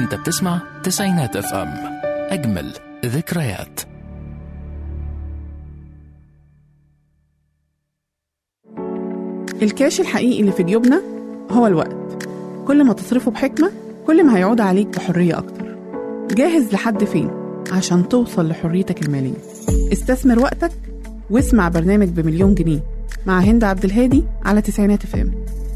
انت بتسمع تسعينات اف ام اجمل ذكريات الكاش الحقيقي اللي في جيوبنا هو الوقت كل ما تصرفه بحكمة كل ما هيعود عليك بحرية أكتر جاهز لحد فين عشان توصل لحريتك المالية استثمر وقتك واسمع برنامج بمليون جنيه مع هند عبد الهادي على تسعينات فام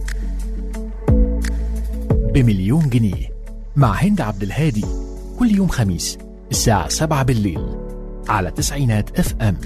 بمليون جنيه مع هند عبد الهادي كل يوم خميس الساعة 7 بالليل على تسعينات اف ام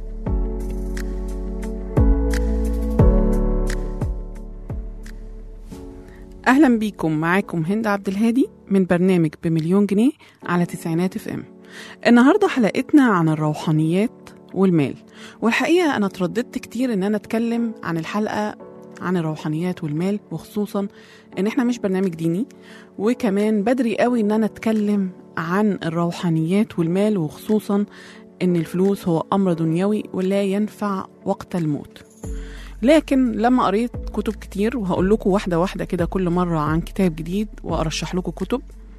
أهلا بيكم معاكم هند عبد الهادي من برنامج بمليون جنيه على تسعينات اف ام النهاردة حلقتنا عن الروحانيات والمال والحقيقة أنا ترددت كتير إن أنا أتكلم عن الحلقة عن الروحانيات والمال وخصوصا إن إحنا مش برنامج ديني وكمان بدري قوي إن أنا أتكلم عن الروحانيات والمال وخصوصا إن الفلوس هو أمر دنيوي ولا ينفع وقت الموت لكن لما قريت كتب كتير وهقول لكم واحده واحده كده كل مره عن كتاب جديد وارشح لكم كتب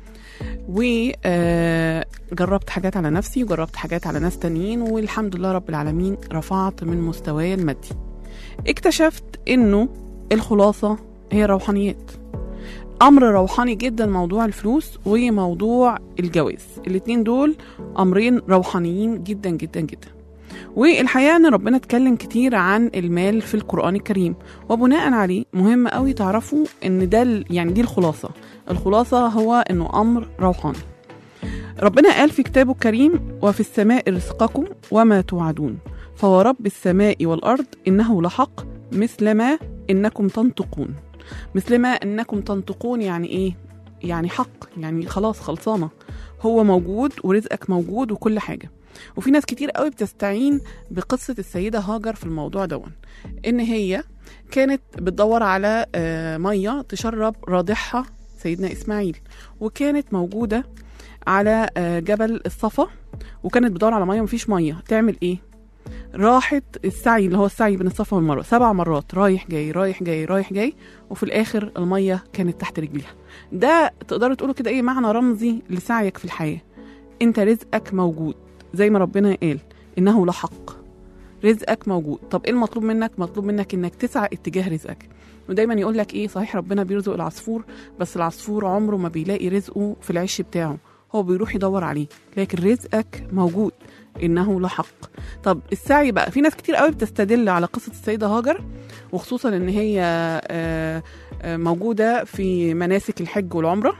وجربت حاجات على نفسي وجربت حاجات على ناس تانيين والحمد لله رب العالمين رفعت من مستواي المادي اكتشفت انه الخلاصه هي الروحانيات امر روحاني جدا موضوع الفلوس وموضوع الجواز الاتنين دول امرين روحانيين جدا جدا جدا والحقيقه ان ربنا اتكلم كتير عن المال في القران الكريم وبناء عليه مهم قوي تعرفوا ان ده ال- يعني دي الخلاصه الخلاصه هو انه امر روحاني ربنا قال في كتابه الكريم وفي السماء رزقكم وما توعدون فورب السماء والارض انه لحق مثل ما انكم تنطقون مثل ما انكم تنطقون يعني ايه يعني حق يعني خلاص خلصانه هو موجود ورزقك موجود وكل حاجه وفي ناس كتير قوي بتستعين بقصة السيدة هاجر في الموضوع دون إن هي كانت بتدور على آه، مية تشرب راضعها سيدنا إسماعيل وكانت موجودة على آه، جبل الصفا وكانت بتدور على مية مفيش مية تعمل إيه؟ راحت السعي اللي هو السعي بين الصفا والمروة سبع مرات رايح جاي رايح جاي رايح جاي وفي الآخر المية كانت تحت رجليها ده تقدروا تقولوا كده إيه معنى رمزي لسعيك في الحياة أنت رزقك موجود زي ما ربنا قال انه لحق رزقك موجود طب ايه المطلوب منك مطلوب منك انك تسعى اتجاه رزقك ودايما يقول لك ايه صحيح ربنا بيرزق العصفور بس العصفور عمره ما بيلاقي رزقه في العش بتاعه هو بيروح يدور عليه لكن رزقك موجود انه لحق طب السعي بقى في ناس كتير قوي بتستدل على قصه السيده هاجر وخصوصا ان هي آه، آه، موجوده في مناسك الحج والعمره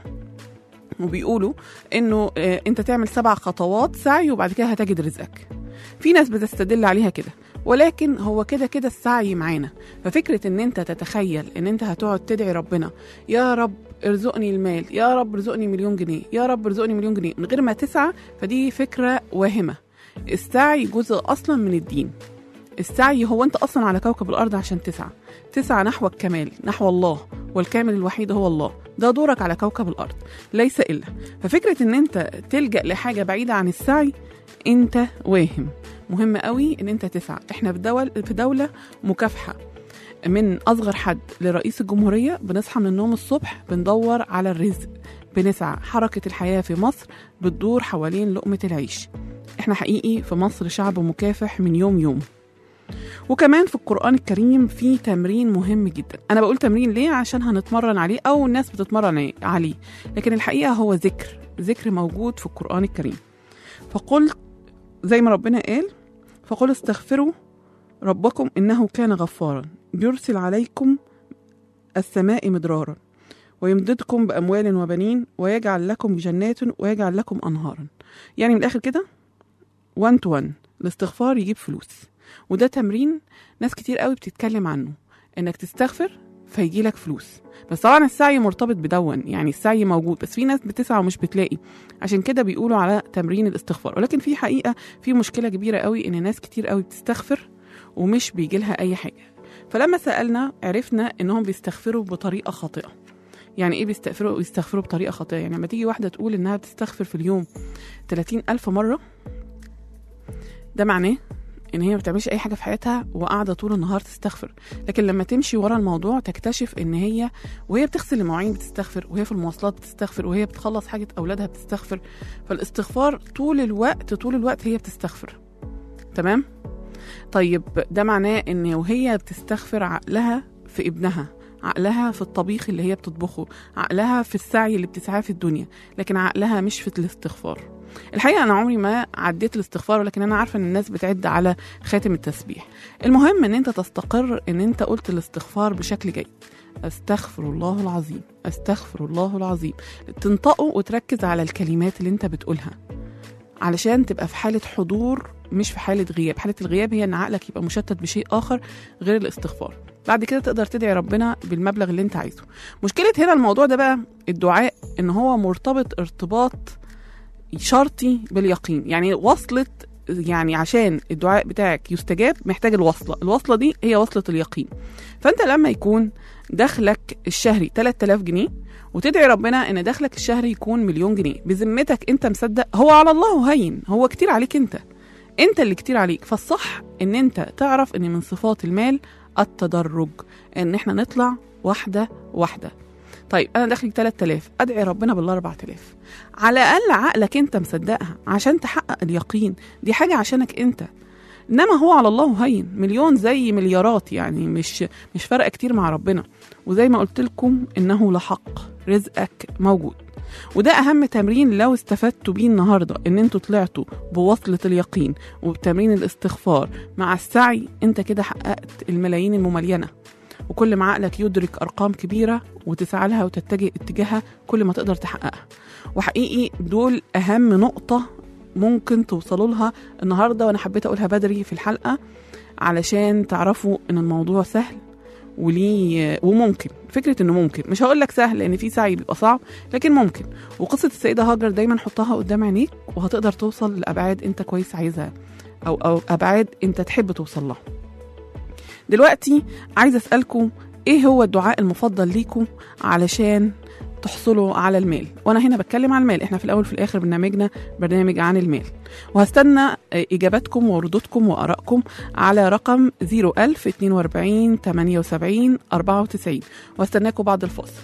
وبيقولوا انه آه، انت تعمل سبع خطوات سعي وبعد كده هتجد رزقك في ناس بتستدل عليها كده ولكن هو كده كده السعي معانا ففكرة ان انت تتخيل ان انت هتقعد تدعي ربنا يا رب ارزقني المال يا رب ارزقني مليون جنيه يا رب ارزقني مليون جنيه من غير ما تسعى فدي فكرة واهمة السعي جزء اصلا من الدين السعي هو انت اصلا على كوكب الارض عشان تسعى تسعى نحو الكمال نحو الله والكامل الوحيد هو الله ده دورك على كوكب الارض ليس الا ففكره ان انت تلجا لحاجه بعيده عن السعي انت واهم مهم قوي ان انت تسعى احنا في دول في دوله مكافحه من اصغر حد لرئيس الجمهوريه بنصحى من النوم الصبح بندور على الرزق بنسعى حركه الحياه في مصر بتدور حوالين لقمه العيش احنا حقيقي في مصر شعب مكافح من يوم يوم وكمان في القرآن الكريم في تمرين مهم جدا أنا بقول تمرين ليه عشان هنتمرن عليه أو الناس بتتمرن عليه لكن الحقيقة هو ذكر ذكر موجود في القرآن الكريم فقل زي ما ربنا قال فقل استغفروا ربكم إنه كان غفارا يرسل عليكم السماء مدرارا ويمددكم بأموال وبنين ويجعل لكم جنات ويجعل لكم أنهارا يعني من الآخر كده 1 تو 1 الاستغفار يجيب فلوس وده تمرين ناس كتير قوي بتتكلم عنه انك تستغفر فيجي لك فلوس بس طبعا السعي مرتبط بدون يعني السعي موجود بس في ناس بتسعى ومش بتلاقي عشان كده بيقولوا على تمرين الاستغفار ولكن في حقيقه في مشكله كبيره قوي ان ناس كتير قوي بتستغفر ومش بيجي لها اي حاجه فلما سالنا عرفنا انهم بيستغفروا بطريقه خاطئه يعني ايه بيستغفروا بيستغفروا بطريقه خاطئه يعني لما تيجي واحده تقول انها بتستغفر في اليوم 30 الف مره ده معناه ان هي ما بتعملش اي حاجه في حياتها وقاعده طول النهار تستغفر لكن لما تمشي ورا الموضوع تكتشف ان هي وهي بتغسل المواعين بتستغفر وهي في المواصلات بتستغفر وهي بتخلص حاجه اولادها بتستغفر فالاستغفار طول الوقت طول الوقت هي بتستغفر تمام طيب ده معناه ان وهي بتستغفر عقلها في ابنها عقلها في الطبيخ اللي هي بتطبخه عقلها في السعي اللي بتسعاه في الدنيا لكن عقلها مش في الاستغفار الحقيقه انا عمري ما عديت الاستغفار ولكن انا عارفه ان الناس بتعد على خاتم التسبيح المهم ان انت تستقر ان انت قلت الاستغفار بشكل جيد استغفر الله العظيم استغفر الله العظيم تنطقه وتركز على الكلمات اللي انت بتقولها علشان تبقى في حالة حضور مش في حالة غياب حالة الغياب هي ان عقلك يبقى مشتت بشيء اخر غير الاستغفار بعد كده تقدر تدعي ربنا بالمبلغ اللي انت عايزه مشكلة هنا الموضوع ده بقى الدعاء ان هو مرتبط ارتباط شرطي باليقين يعني وصلت يعني عشان الدعاء بتاعك يستجاب محتاج الوصلة الوصلة دي هي وصلة اليقين فانت لما يكون دخلك الشهري 3000 جنيه وتدعي ربنا ان دخلك الشهري يكون مليون جنيه بذمتك انت مصدق هو على الله هين هو كتير عليك انت انت اللي كتير عليك فالصح ان انت تعرف ان من صفات المال التدرج ان احنا نطلع واحده واحده طيب انا داخلي 3000 ادعي ربنا بال 4000 على الاقل عقلك انت مصدقها عشان تحقق اليقين دي حاجه عشانك انت انما هو على الله هين مليون زي مليارات يعني مش مش فارقه كتير مع ربنا وزي ما قلت لكم انه لحق رزقك موجود وده اهم تمرين لو استفدتوا بيه النهارده ان انتوا طلعتوا بوصله اليقين وبتمرين الاستغفار مع السعي انت كده حققت الملايين المملينه وكل ما عقلك يدرك ارقام كبيره وتسعى لها وتتجه اتجاهها كل ما تقدر تحققها وحقيقي دول اهم نقطه ممكن توصلوا لها النهارده وانا حبيت اقولها بدري في الحلقه علشان تعرفوا ان الموضوع سهل وليه وممكن فكره انه ممكن مش هقول لك سهل لان في سعي بيبقى صعب لكن ممكن وقصه السيده هاجر دايما حطها قدام عينيك وهتقدر توصل لابعاد انت كويس عايزها او او ابعاد انت تحب توصل لها دلوقتي عايزه اسالكم ايه هو الدعاء المفضل ليكم علشان تحصلوا على المال وانا هنا بتكلم عن المال احنا في الاول في الاخر برنامجنا برنامج عن المال وهستنى اجاباتكم وردودكم وارائكم على رقم 01000 42 78 94 واستناكم بعد الفاصل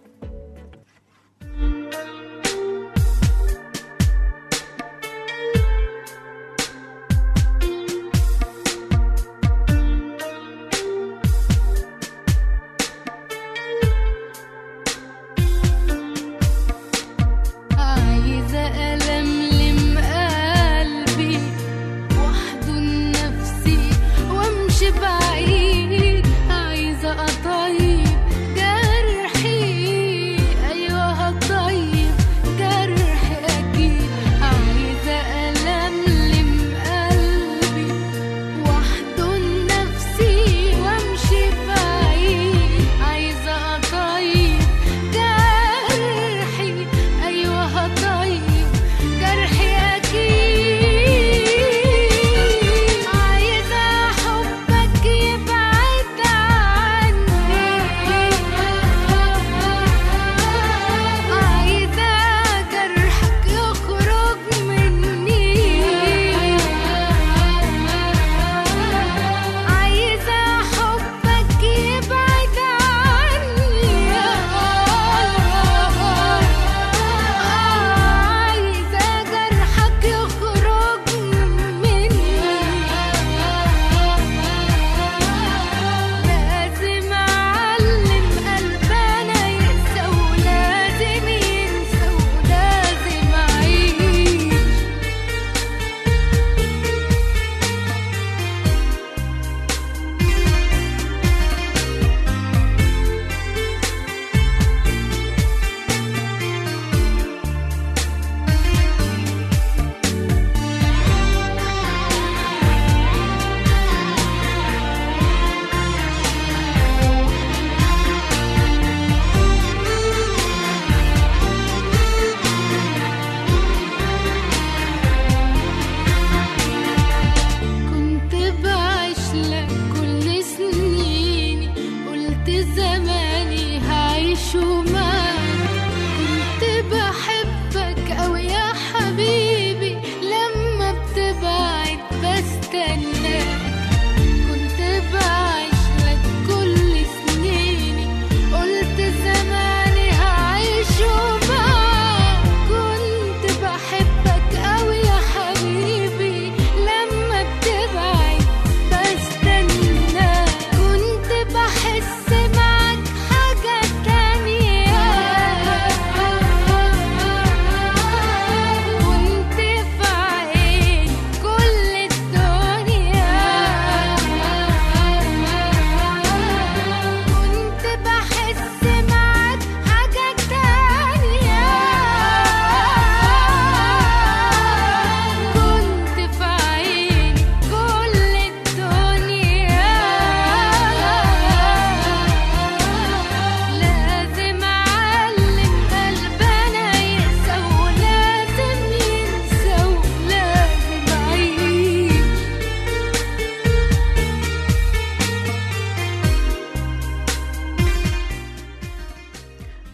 عايزة ألملم قلبي واحضن نفسي وامشي بعيد عايزة أطيب جرحي أيوة هطيب جرحي أكيد عايزة ألملم قلبي واحضن نفسي وامشي بعيد عايزة أطيب جرحي أيوة هطيب جرحي أكيد عايزة حبك يبعد عني عايزة جرحك يخرج مني عايزة حبك يبعد عني عايزة جرحك يخرج مني لازم أعلم قلبنا يقسى ولازم ينسى ولازم أعيش كنت بعيش لك كل سنيني قلت زماني هعيشه معاك كنت بحبك أوي يا حبيبي لما بتبعد بستناك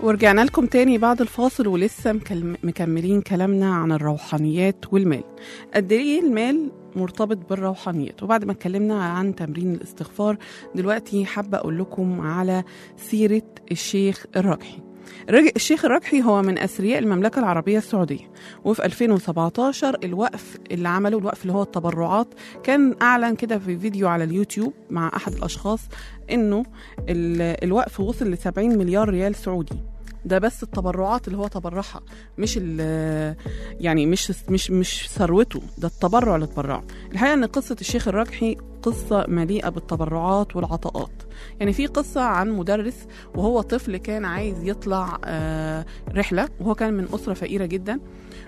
ورجعنا لكم تاني بعد الفاصل ولسه مكلم- مكملين كلامنا عن الروحانيات والمال قد ايه المال مرتبط بالروحانيات وبعد ما اتكلمنا عن تمرين الاستغفار دلوقتي حابة أقول لكم على سيرة الشيخ الركحي الرج- الشيخ الركحي هو من أثرياء المملكة العربية السعودية وفي 2017 الوقف اللي عمله الوقف اللي هو التبرعات كان أعلن كده في فيديو على اليوتيوب مع أحد الأشخاص إنه ال- الوقف وصل ل 70 مليار ريال سعودي ده بس التبرعات اللي هو تبرعها مش ال- يعني مش مش مش ثروته ده التبرع اللي اتبرعه الحقيقه ان قصه الشيخ الركحي قصه مليئه بالتبرعات والعطاءات يعني في قصه عن مدرس وهو طفل كان عايز يطلع آه، رحله وهو كان من اسره فقيره جدا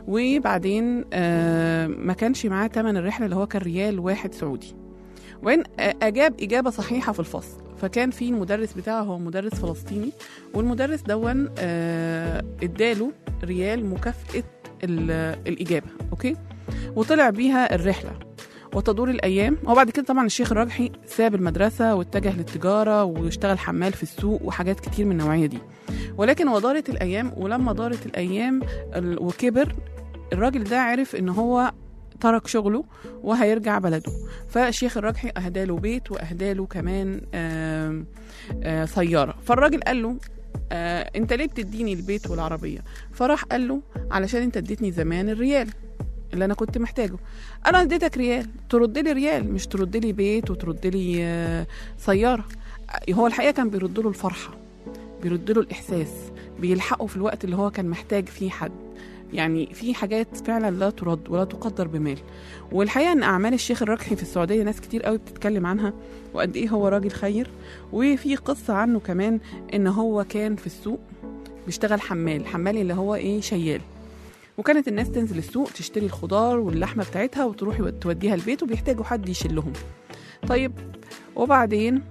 وبعدين آه، ما كانش معاه ثمن الرحله اللي هو كان ريال واحد سعودي وين اجاب اجابه صحيحه في الفصل فكان في المدرس بتاعه هو مدرس فلسطيني والمدرس دون آه، اداله ريال مكافاه ال- الاجابه اوكي وطلع بيها الرحله وتدور الايام وبعد كده طبعا الشيخ الرجحي ساب المدرسه واتجه للتجاره واشتغل حمال في السوق وحاجات كتير من النوعيه دي ولكن ودارت الايام ولما دارت الايام ال- وكبر الراجل ده عرف ان هو ترك شغله وهيرجع بلده فالشيخ الرجحي اهداله بيت واهداله كمان آم، آه، سياره فالراجل قال له آه، انت ليه بتديني البيت والعربيه فراح قال له علشان انت اديتني زمان الريال اللي انا كنت محتاجه انا اديتك ريال ترد لي ريال مش ترد لي بيت وترد لي آه، سياره آه، هو الحقيقه كان بيرد له الفرحه بيرد له الاحساس بيلحقه في الوقت اللي هو كان محتاج فيه حد يعني في حاجات فعلا لا ترد ولا تقدر بمال والحقيقه ان اعمال الشيخ الركحي في السعوديه ناس كتير قوي بتتكلم عنها وقد ايه هو راجل خير وفي قصه عنه كمان ان هو كان في السوق بيشتغل حمال حمال اللي هو ايه شيال وكانت الناس تنزل السوق تشتري الخضار واللحمه بتاعتها وتروح يود- توديها البيت وبيحتاجوا حد يشيلهم طيب وبعدين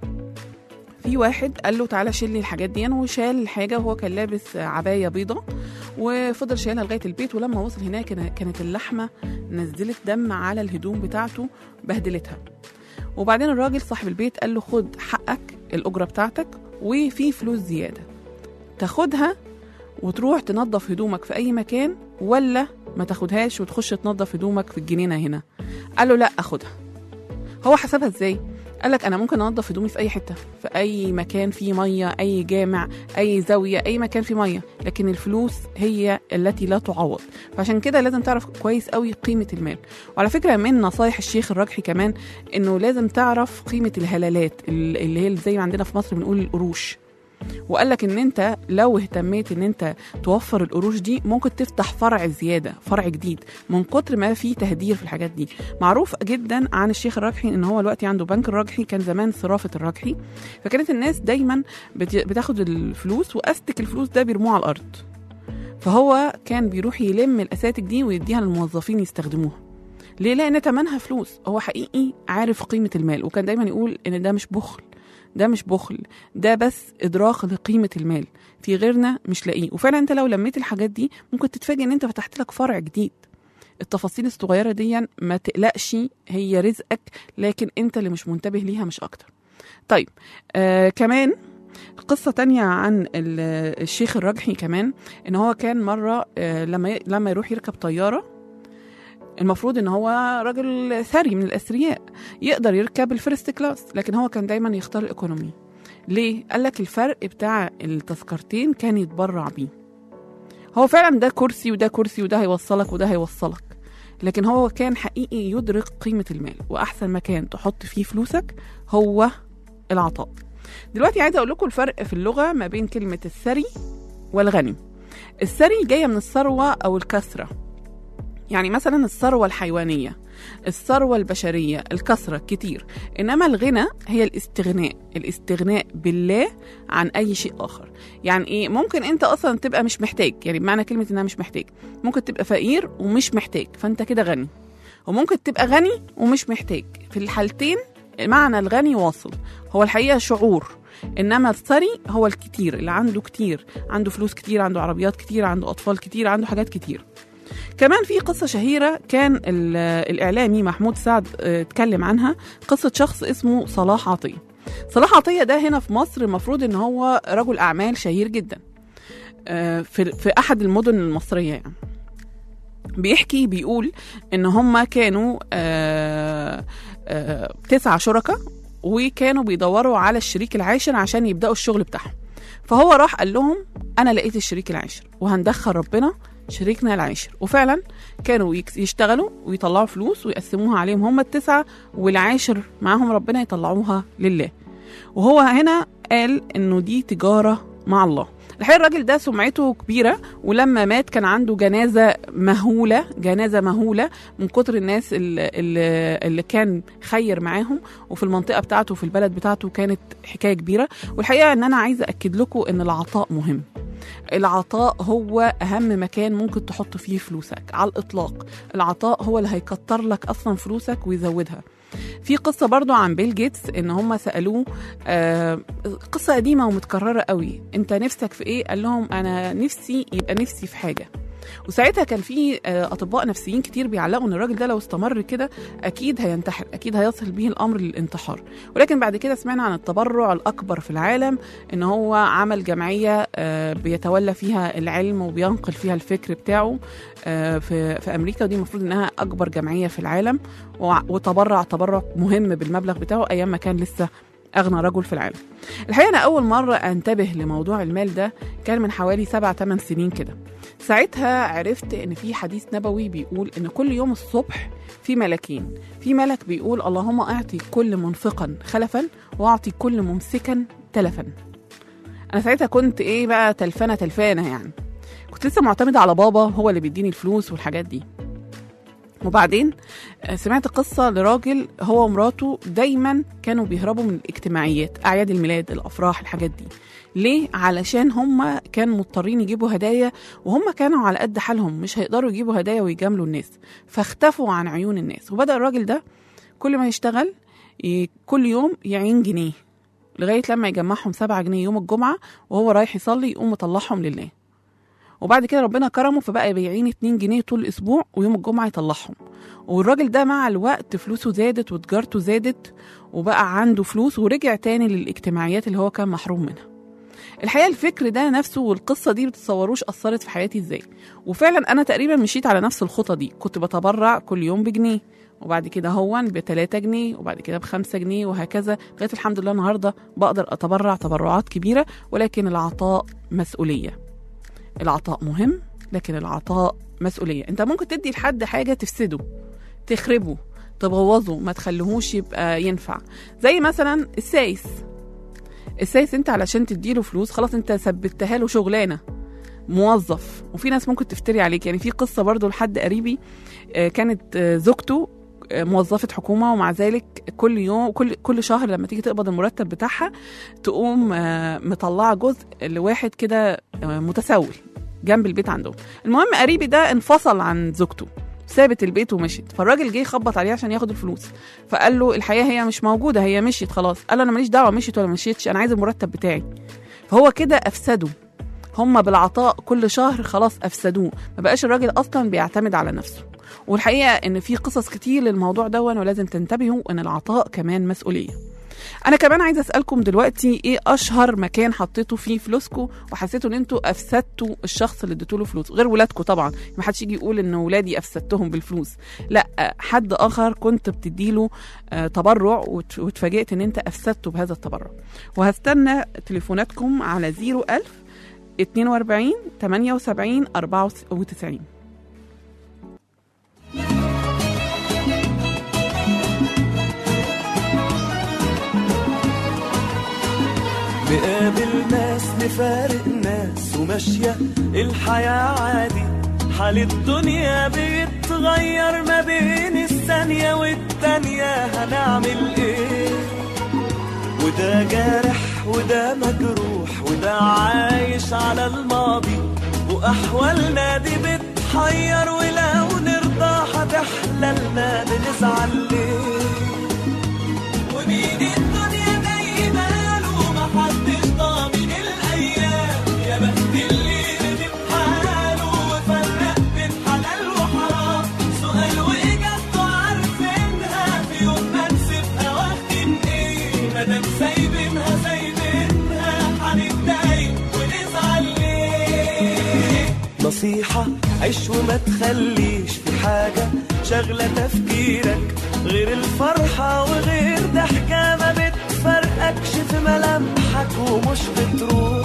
في واحد قال له تعالى شيل لي الحاجات دي وشال الحاجه وهو كان لابس عبايه بيضه وفضل شايلها لغايه البيت ولما وصل هناك كان- كانت اللحمه نزلت دم على الهدوم بتاعته بهدلتها وبعدين الراجل صاحب البيت قال له خد حقك الاجره بتاعتك وفي فلوس زياده تاخدها وتروح تنظف هدومك في اي مكان ولا ما تاخدهاش وتخش تنظف هدومك في الجنينه هنا قال له لا اخدها هو حسبها ازاي قال لك انا ممكن انظف هدومي في اي حته في اي مكان فيه ميه اي جامع اي زاويه اي مكان فيه ميه لكن الفلوس هي التي لا تعوض فعشان كده لازم تعرف كويس قوي قيمه المال وعلى فكره من نصايح الشيخ الرجحي كمان انه لازم تعرف قيمه الهلالات اللي هي زي ما عندنا في مصر بنقول القروش وقال لك ان انت لو اهتميت ان انت توفر القروش دي ممكن تفتح فرع زياده فرع جديد من كتر ما في تهدير في الحاجات دي معروف جدا عن الشيخ الرجحي ان هو دلوقتي عنده بنك الرجحي كان زمان صرافه الرجحي فكانت الناس دايما بت- بتاخد الفلوس واستك الفلوس ده بيرموها على الارض فهو كان بيروح يلم الاساتك دي ويديها للموظفين يستخدموها ليه لان تمنها فلوس هو حقيقي عارف قيمه المال وكان دايما يقول ان ده مش بخل ده مش بخل ده بس ادراك لقيمه المال في غيرنا مش لاقيه وفعلا انت لو لميت الحاجات دي ممكن تتفاجئ ان انت فتحت لك فرع جديد التفاصيل الصغيره دي ما تقلقش هي رزقك لكن انت اللي مش منتبه ليها مش اكتر طيب آه كمان قصة تانية عن ال- الشيخ الرجحي كمان ان هو كان مرة آه، لما ي- لما يروح يركب طيارة المفروض ان هو راجل ثري من الاثرياء يقدر يركب الفيرست كلاس لكن هو كان دايما يختار الايكونومي ليه قال لك الفرق بتاع التذكرتين كان يتبرع بيه هو فعلا ده كرسي وده كرسي وده هيوصلك وده هيوصلك لكن هو كان حقيقي يدرك قيمة المال وأحسن مكان تحط فيه فلوسك هو العطاء دلوقتي عايزة أقول لكم الفرق في اللغة ما بين كلمة الثري والغني الثري جاية من الثروة أو الكثرة يعني مثلا الثروة الحيوانية الثروة البشرية الكثرة كتير إنما الغنى هي الاستغناء الاستغناء بالله عن أي شيء آخر يعني إيه ممكن أنت أصلا تبقى مش محتاج يعني بمعنى كلمة إنها مش محتاج ممكن تبقى فقير ومش محتاج فأنت كده غني وممكن تبقى غني ومش محتاج في الحالتين معنى الغني واصل هو الحقيقة شعور انما الثري هو الكتير اللي عنده كتير عنده فلوس كتير عنده عربيات كتير عنده اطفال كتير عنده حاجات كتير كمان في قصة شهيرة كان ال- الإعلامي محمود سعد آه، اتكلم عنها قصة شخص اسمه صلاح عطية صلاح عطية ده هنا في مصر المفروض إن هو رجل أعمال شهير جدا آه، في في احد المدن المصريه يعني بيحكي بيقول ان هم كانوا آه، آه، تسعة شركاء وكانوا بيدوروا على الشريك العاشر عشان يبداوا الشغل بتاعهم فهو راح قال لهم انا لقيت الشريك العاشر وهندخل ربنا شريكنا العاشر وفعلا كانوا يكس- يشتغلوا ويطلعوا فلوس ويقسموها عليهم هم التسعة والعاشر معاهم ربنا يطلعوها لله وهو هنا قال انه دي تجارة مع الله الحقيقة الراجل ده سمعته كبيرة ولما مات كان عنده جنازة مهولة جنازة مهولة من كتر الناس اللي, اللي, اللي كان خير معاهم وفي المنطقة بتاعته وفي البلد بتاعته كانت حكاية كبيرة والحقيقة ان انا عايزة اكد لكم ان العطاء مهم العطاء هو اهم مكان ممكن تحط فيه فلوسك على الاطلاق العطاء هو اللي هيكتر لك اصلا فلوسك ويزودها في قصه برضو عن بيل جيتس ان هم سالوه آه قصه قديمه ومتكرره قوي انت نفسك في ايه قال لهم انا نفسي يبقى نفسي في حاجه وساعتها كان في آه، اطباء نفسيين كتير بيعلقوا ان الراجل ده لو استمر كده اكيد هينتحر اكيد هيصل به الامر للانتحار ولكن بعد كده سمعنا عن التبرع الاكبر في العالم ان هو عمل جمعيه آه، بيتولى فيها العلم وبينقل فيها الفكر بتاعه آه، في في امريكا ودي المفروض انها اكبر جمعيه في العالم وع- وتبرع تبرع مهم بالمبلغ بتاعه ايام ما كان لسه اغنى رجل في العالم الحقيقه انا اول مره انتبه لموضوع المال ده كان من حوالي سبع ثمان سنين كده ساعتها عرفت ان في حديث نبوي بيقول ان كل يوم الصبح في ملكين في ملك بيقول اللهم اعطي كل منفقا خلفا واعطي كل ممسكا تلفا انا ساعتها كنت ايه بقى تلفانه تلفانه يعني كنت لسه معتمده على بابا هو اللي بيديني الفلوس والحاجات دي وبعدين آه، سمعت قصة لراجل هو ومراته دايما كانوا بيهربوا من الاجتماعيات أعياد الميلاد الأفراح الحاجات دي ليه؟ علشان هم كانوا مضطرين يجيبوا هدايا وهم كانوا على قد حالهم مش هيقدروا يجيبوا هدايا ويجاملوا الناس فاختفوا عن عيون الناس وبدأ الراجل ده كل ما يشتغل ي- كل يوم يعين جنيه لغاية لما يجمعهم سبعة جنيه يوم الجمعة وهو رايح يصلي يقوم مطلعهم لله وبعد كده ربنا كرمه فبقى بيعين 2 جنيه طول الاسبوع ويوم الجمعه يطلعهم والراجل ده مع الوقت فلوسه زادت وتجارته زادت وبقى عنده فلوس ورجع تاني للاجتماعيات اللي هو كان محروم منها الحقيقه الفكر ده نفسه والقصه دي بتتصوروش اثرت في حياتي ازاي وفعلا انا تقريبا مشيت على نفس الخطه دي كنت بتبرع كل يوم بجنيه وبعد كده هو ب 3 جنيه وبعد كده ب 5 جنيه وهكذا لغايه الحمد لله النهارده بقدر اتبرع تبرعات كبيره ولكن العطاء مسؤوليه العطاء مهم لكن العطاء مسؤوليه انت ممكن تدي لحد حاجه تفسده تخربه تبوظه ما تخليهوش يبقى ينفع زي مثلا السايس السايس انت علشان تديله فلوس خلاص انت ثبتها له شغلانه موظف وفي ناس ممكن تفتري عليك يعني في قصه برضو لحد قريبي آه، كانت آه، زوجته آه، موظفة حكومة ومع ذلك كل يوم كل كل شهر لما تيجي تقبض المرتب بتاعها تقوم آه، مطلعة جزء لواحد كده آه، متسول جنب البيت عندهم المهم قريبي ده انفصل عن زوجته سابت البيت ومشيت فالراجل جه يخبط عليه عشان ياخد الفلوس فقال له الحقيقه هي مش موجوده هي مشيت خلاص قال له انا ماليش دعوه مشيت ولا مشيتش انا عايز المرتب بتاعي فهو كده افسده هم بالعطاء كل شهر خلاص افسدوه ما بقاش الراجل اصلا بيعتمد على نفسه والحقيقه ان في قصص كتير للموضوع دون ولازم تنتبهوا ان العطاء كمان مسؤوليه انا كمان عايزه اسالكم دلوقتي ايه اشهر مكان حطيتوا فيه فلوسكم وحسيتوا ان انتوا افسدتوا الشخص اللي اديتوا له فلوس غير ولادكم طبعا ما حدش يجي يقول ان ولادي افسدتهم بالفلوس لا حد اخر كنت بتديله آه، تبرع وت- واتفاجئت ان انت افسدته بهذا التبرع وهستنى تليفوناتكم على 01000 42 78 94 نقابل ناس نفارق ناس وماشية الحياة عادي حال الدنيا بيتغير ما بين الثانية والتانية هنعمل ايه وده جارح وده مجروح وده عايش على الماضي وأحوالنا دي بتحير ولو نرضى هتحلى لنا بنزعل ليه ومين الدنيا دايما له محدش ضامن الايام يا بخت اللي ندم حاله وفرق بين حلال وحرام سؤال واجابته عارفينها في يوم ما نسيبها واخدين ايه مادام سايبينها سايبينها هنتضايق ونزعل ليه نصيحة عيش وما تخليش في حاجة شغلة تفكيرك غير الفرحة وغير ضحكة ما بتفرقكش في ملامحك ومش بتروح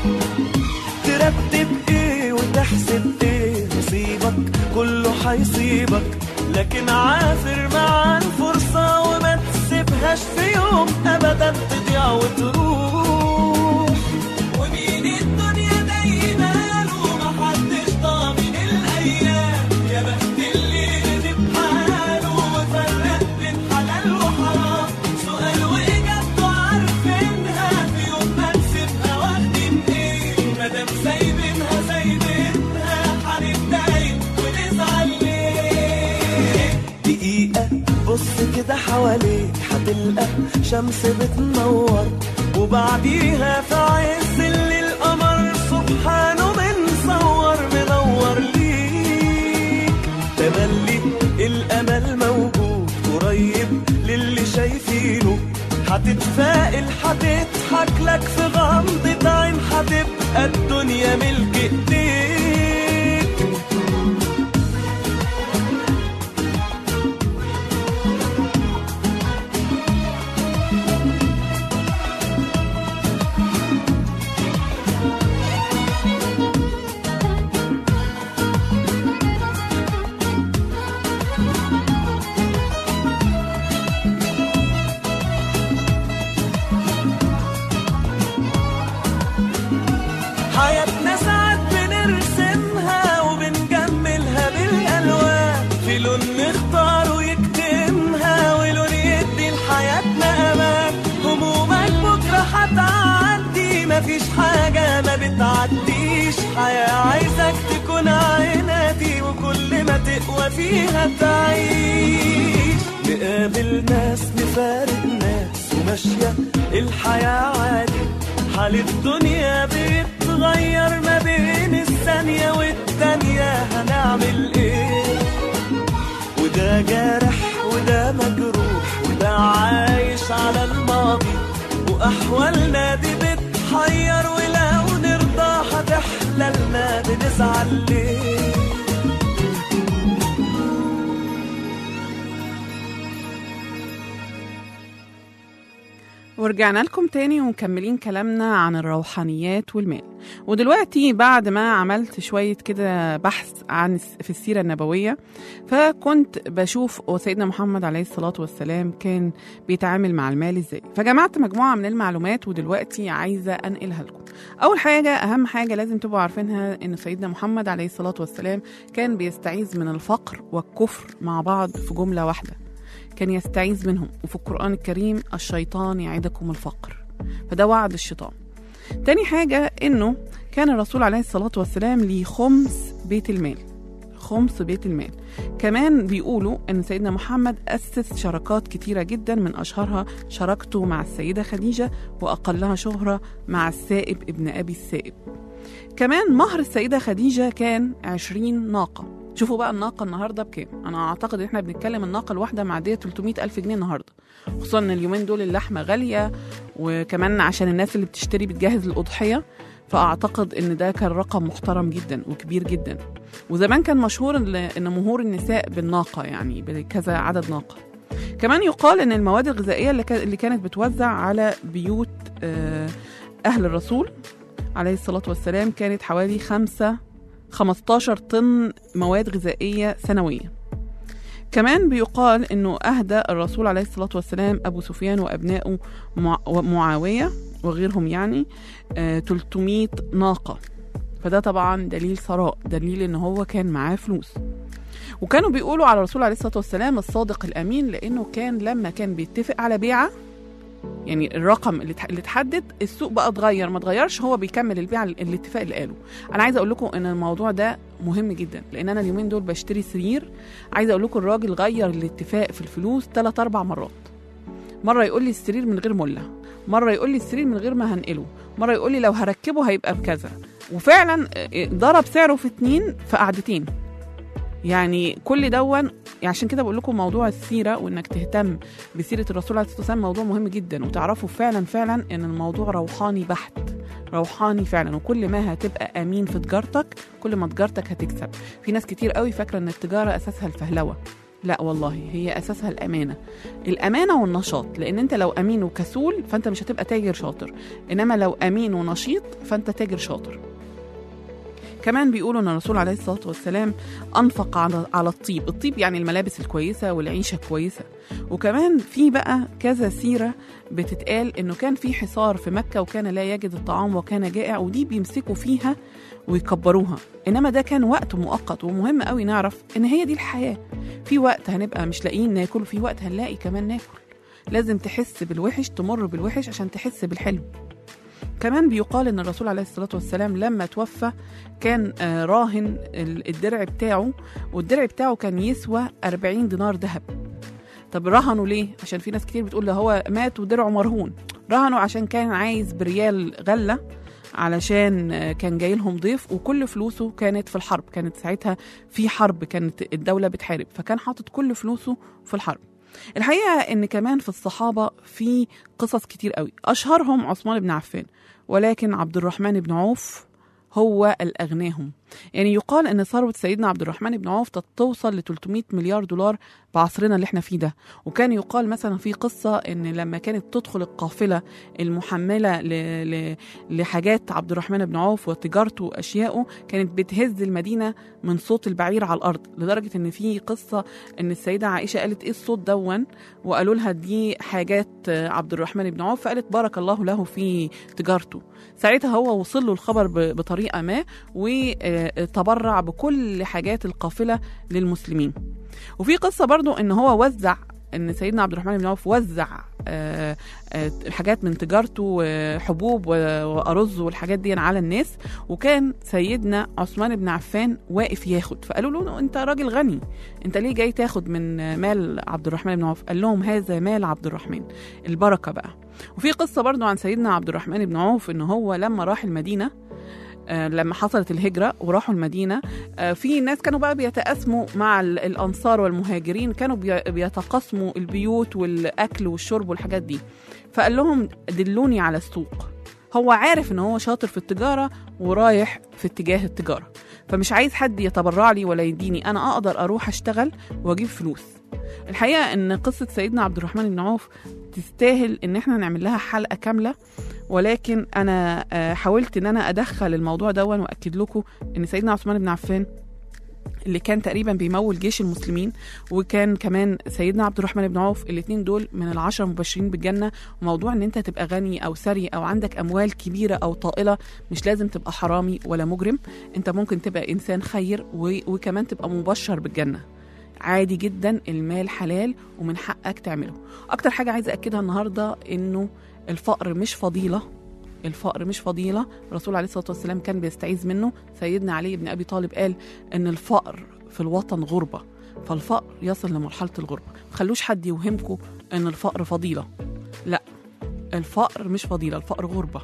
ترتب ايه وتحسب ايه نصيبك كله حيصيبك لكن عافر مع الفرصة وما تسيبهاش في يوم ابدا تضيع وتروح ومين الدنيا دايما ومحدش ضامن الايام يا بخت اللي ندم حاله وفرق بين حلال وحرام سؤال واجابته عارفينها في يوم ما نسيبها واخدين ايه مادام سايبينها سايبينها هنتضايق ونزعل ليه دقيقة بص كده حواليك هتلقى شمس بتنور وبعديها في عز الليل القمر سبحانه منصور منور ليك تملي الامل موجود قريب للي شايفينه هتتفائل هتضحك لك في غمضة عين هتبقى الدنيا ملك ايديك حياتنا ساعات بنرسمها وبنجملها بالالوان في لون نختار ويكتمها ولون يدي لحياتنا امان همومك بكره هتعدي مفيش حاجه ما بتعديش حياه عايزك تكون عنادي وكل ما تقوى فيها تعيش نقابل ناس نفارق ناس وماشيه الحياه عادي حال الدنيا بيتغير ما بين الثانية والتانية هنعمل ايه وده جارح وده مجروح وده عايش على الماضي وأحوالنا دي بتحير ولو نرضى هتحللنا بنزعل ليه ورجعنا لكم تاني ومكملين كلامنا عن الروحانيات والمال ودلوقتي بعد ما عملت شوية كده بحث عن الس- في السيرة النبوية فكنت بشوف سيدنا محمد عليه الصلاة والسلام كان بيتعامل مع المال ازاي فجمعت مجموعة من المعلومات ودلوقتي عايزة أنقلها لكم أول حاجة أهم حاجة لازم تبقوا عارفينها إن سيدنا محمد عليه الصلاة والسلام كان بيستعيذ من الفقر والكفر مع بعض في جملة واحدة كان يستعيذ منهم وفي القرآن الكريم الشيطان يعدكم الفقر فده وعد الشيطان تاني حاجة إنه كان الرسول عليه الصلاة والسلام ليه خمس بيت المال خمس بيت المال كمان بيقولوا ان سيدنا محمد اسس شراكات كتيره جدا من اشهرها شراكته مع السيده خديجه واقلها شهره مع السائب ابن ابي السائب كمان مهر السيده خديجه كان عشرين ناقه شوفوا بقى الناقه النهارده بكام انا اعتقد ان احنا بنتكلم الناقه الواحده معديه 300 الف جنيه النهارده خصوصا ان اليومين دول اللحمه غاليه وكمان عشان الناس اللي بتشتري بتجهز الاضحيه فاعتقد ان ده كان رقم محترم جدا وكبير جدا وزمان كان مشهور ان إن مهور النساء بالناقه يعني بكذا عدد ناقه كمان يقال ان المواد الغذائيه اللي كا- اللي كانت بتوزع على بيوت آه، اهل الرسول عليه الصلاه والسلام كانت حوالي خمسة 15 طن مواد غذائيه سنويا كمان بيقال انه اهدى الرسول عليه الصلاه والسلام ابو سفيان وابنائه مع- ومعاويه وغيرهم يعني آه، 300 ناقه فده طبعا دليل ثراء دليل ان هو كان معاه فلوس وكانوا بيقولوا على الرسول عليه الصلاه والسلام الصادق الامين لانه كان لما كان بيتفق على بيعه يعني الرقم اللي اتح- اللي اتحدد السوق بقى اتغير ما اتغيرش هو بيكمل البيعه ال- الاتفاق اللي قاله انا عايزه اقول لكم ان الموضوع ده مهم جدا لان انا اليومين دول بشتري سرير عايزه اقول لكم الراجل غير الاتفاق في الفلوس ثلاث اربع مرات مره يقول لي السرير من غير مله مره يقول لي السرير من غير ما هنقله مره يقول لي لو هركبه هيبقى بكذا وفعلا آه، ضرب سعره في اتنين في قعدتين يعني كل دون يعني عشان كده بقول لكم موضوع السيره وانك تهتم بسيره الرسول عليه الصلاه والسلام موضوع مهم جدا وتعرفوا فعلا فعلا ان الموضوع روحاني بحت روحاني فعلا وكل ما هتبقى امين في تجارتك كل ما تجارتك هتكسب في ناس كتير قوي فاكره ان التجاره اساسها الفهلوه لا والله هي اساسها الامانه الامانه والنشاط لان انت لو امين وكسول فانت مش هتبقى تاجر شاطر انما لو امين ونشيط فانت تاجر شاطر كمان بيقولوا ان الرسول عليه الصلاه والسلام انفق على على الطيب الطيب يعني الملابس الكويسه والعيشه الكويسه وكمان في بقى كذا سيره بتتقال انه كان في حصار في مكه وكان لا يجد الطعام وكان جائع ودي بيمسكوا فيها ويكبروها انما ده كان وقت مؤقت ومهم قوي نعرف ان هي دي الحياه في وقت هنبقى مش لاقيين ناكل وفي وقت هنلاقي كمان ناكل لازم تحس بالوحش تمر بالوحش عشان تحس بالحلو كمان بيقال ان الرسول عليه الصلاه والسلام لما توفى كان آه، راهن ال- الدرع بتاعه والدرع بتاعه كان يسوى 40 دينار ذهب طب رهنوا ليه عشان في ناس كتير بتقول ده هو مات ودرعه مرهون رهنوا عشان كان عايز بريال غله علشان آه، كان جاي لهم ضيف وكل فلوسه كانت في الحرب كانت ساعتها في حرب كانت الدولة بتحارب فكان حاطط كل فلوسه في الحرب الحقيقة ان كمان في الصحابة في قصص كتير قوي اشهرهم عثمان بن عفان ولكن عبد الرحمن بن عوف هو الأغناهم يعني يقال أن ثروة سيدنا عبد الرحمن بن عوف توصل ل 300 مليار دولار بعصرنا اللي احنا فيه ده وكان يقال مثلا في قصة أن لما كانت تدخل القافلة المحملة ل... ل... لحاجات عبد الرحمن بن عوف وتجارته وأشيائه كانت بتهز المدينة من صوت البعير على الأرض لدرجة أن في قصة أن السيدة عائشة قالت إيه الصوت دون وقالوا لها دي حاجات عبد الرحمن بن عوف فقالت بارك الله له في تجارته ساعتها هو وصل له الخبر ب- بطريقة ما وتبرع بكل حاجات القافلة للمسلمين وفي قصة برضو ان هو وزع ان سيدنا عبد الرحمن بن عوف وزع آه، آه، حاجات من تجارته وحبوب و- وارز والحاجات دي على الناس وكان سيدنا عثمان بن عفان واقف ياخد فقالوا له انت راجل غني انت ليه جاي تاخد من مال عبد الرحمن بن عوف قال لهم هذا مال عبد الرحمن البركه بقى وفي قصه برضو عن سيدنا عبد الرحمن بن عوف ان هو لما راح المدينه آه، لما حصلت الهجرة وراحوا المدينة آه، في ناس كانوا بقى بيتقاسموا مع ال- الأنصار والمهاجرين كانوا بي- بيتقاسموا البيوت والأكل والشرب والحاجات دي فقال لهم دلوني على السوق هو عارف ان هو شاطر في التجارة ورايح في اتجاه التجارة فمش عايز حد يتبرع لي ولا يديني انا اقدر اروح اشتغل واجيب فلوس الحقيقة ان قصة سيدنا عبد الرحمن بن عوف تستاهل ان احنا نعمل لها حلقة كاملة ولكن انا آه، حاولت ان انا ادخل الموضوع دون واكد لكم ان سيدنا عثمان بن عفان اللي كان تقريبا بيمول جيش المسلمين وكان كمان سيدنا عبد الرحمن بن عوف الاثنين دول من العشرة المبشرين بالجنة وموضوع ان انت تبقى غني او ثري او عندك اموال كبيرة او طائلة مش لازم تبقى حرامي ولا مجرم انت ممكن تبقى انسان خير و- وكمان تبقى مبشر بالجنة عادي جدا المال حلال ومن حقك تعمله اكتر حاجة عايزة اكدها النهاردة انه الفقر مش فضيلة الفقر مش فضيلة الرسول عليه الصلاة والسلام كان بيستعيذ منه سيدنا علي بن أبي طالب قال إن الفقر في الوطن غربة فالفقر يصل لمرحلة الغربة مخلوش حد يوهمكم إن الفقر فضيلة لا الفقر مش فضيلة الفقر غربة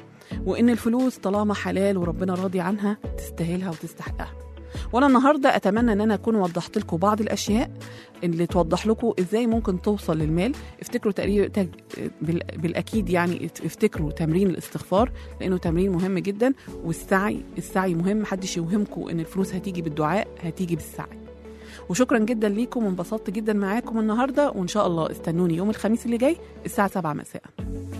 وإن الفلوس طالما حلال وربنا راضي عنها تستاهلها وتستحقها وانا النهارده اتمنى ان انا اكون وضحت لكم بعض الاشياء اللي توضح لكم ازاي ممكن توصل للمال افتكروا تقريبا تج... بال... بالاكيد يعني افتكروا تمرين الاستغفار لانه تمرين مهم جدا والسعي السعي مهم محدش يوهمكم ان الفلوس هتيجي بالدعاء هتيجي بالسعي وشكرا جدا ليكم وانبسطت جدا معاكم النهارده وان شاء الله استنوني يوم الخميس اللي جاي الساعه 7 مساء